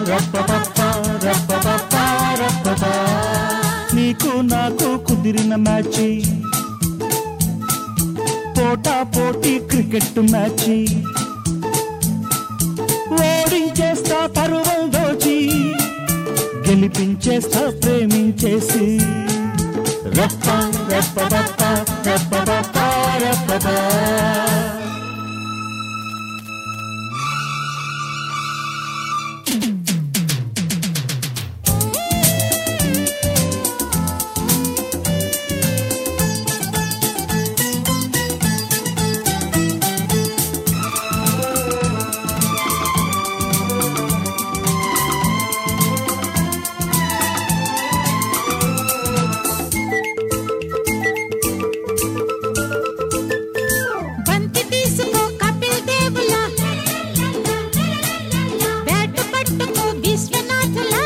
రప్పపప్ప, రప్పపప్ప, రప్పప. నీకు నాకు కుదిరిన మ్యాచ్ పోటా పోటీ క్రికెట్ మ్యాచ్ ఓడించేస్తా పరువం దోచి గెలిపించేస్తా ప్రేమించేసి రప్ప రప్ప రప్ప రప్ప రప్ప రప్ప బంతి తీసుకో కపిల్ దేవులా బ్యాట్ పట్టుకో విశ్వనాథులా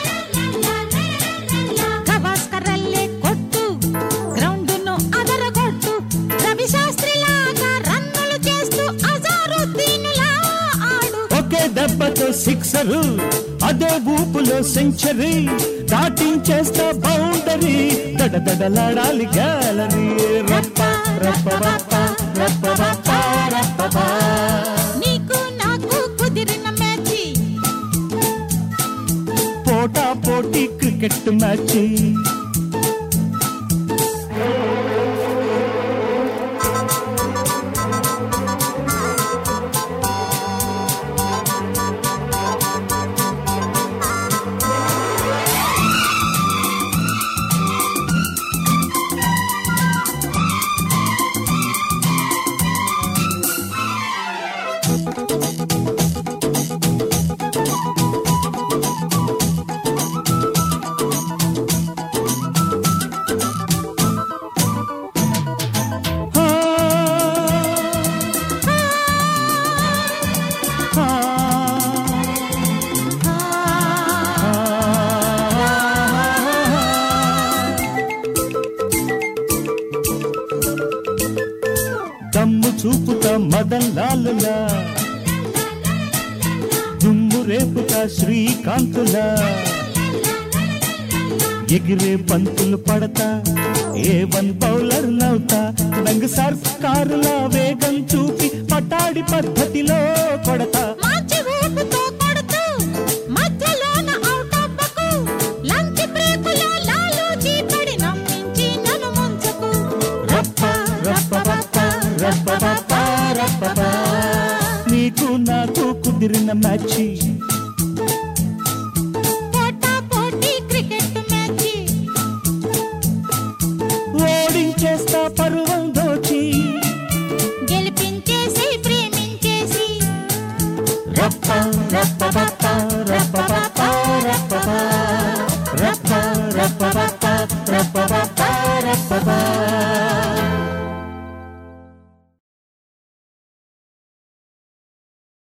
గవాస్కరల్లే కొట్టు గ్రౌండును అదరగొట్టు రవి శాస్త్రిలాగా రన్నులు చేస్తూ అజారుద్దీనులా ఆడు ఒకే దెబ్బతో సిక్సరు అదే ఊపులో సెంచరీ దాటించేస్తా బౌండరీ దడదడలాడాలి గ్యాలరీ రప్ప రప్ప రప్ప రప్ప రప్ప రప్ప నీకు నాకు కుదిరిన మ్యాచ్ పోటా పోటీ క్రికెట్ మ్యాచ్ దమ్ము చూపుతా మదన్ లాలులా దుమ్ము రేపుతా శ్రీకాంతులా ఎగిరే పంతులు పడతా ఏ వన్ బౌలర్ నవ్వుతా రంగు సర్కారులా వేగం చూపి పటాడి పద్ధతిలో కొడతా మార్చి ఊపుతో కొడుతూ మధ్యలోన అవుట్ అవ్వకు లంచ్ బ్రేకులో లాలూచి పడి నమ్మించి నన్ను ముంచకు రప్ప రప్ప రప్ప రప్ప రప్ప రప్ప నీకు నాకు కుదిరిన మ్యాచ్ పోటా పోటీ క్రికెట్ మ్యాచ్ ఓడించేస్తా పరువం దోచి గెలిపించేసి ప్రేమించేసి రప్ప రప్ప రప్ప రప్ప రప్ప రప్ప రప్ప రప్ప రప్ప రప్ప రప్ప రప్ప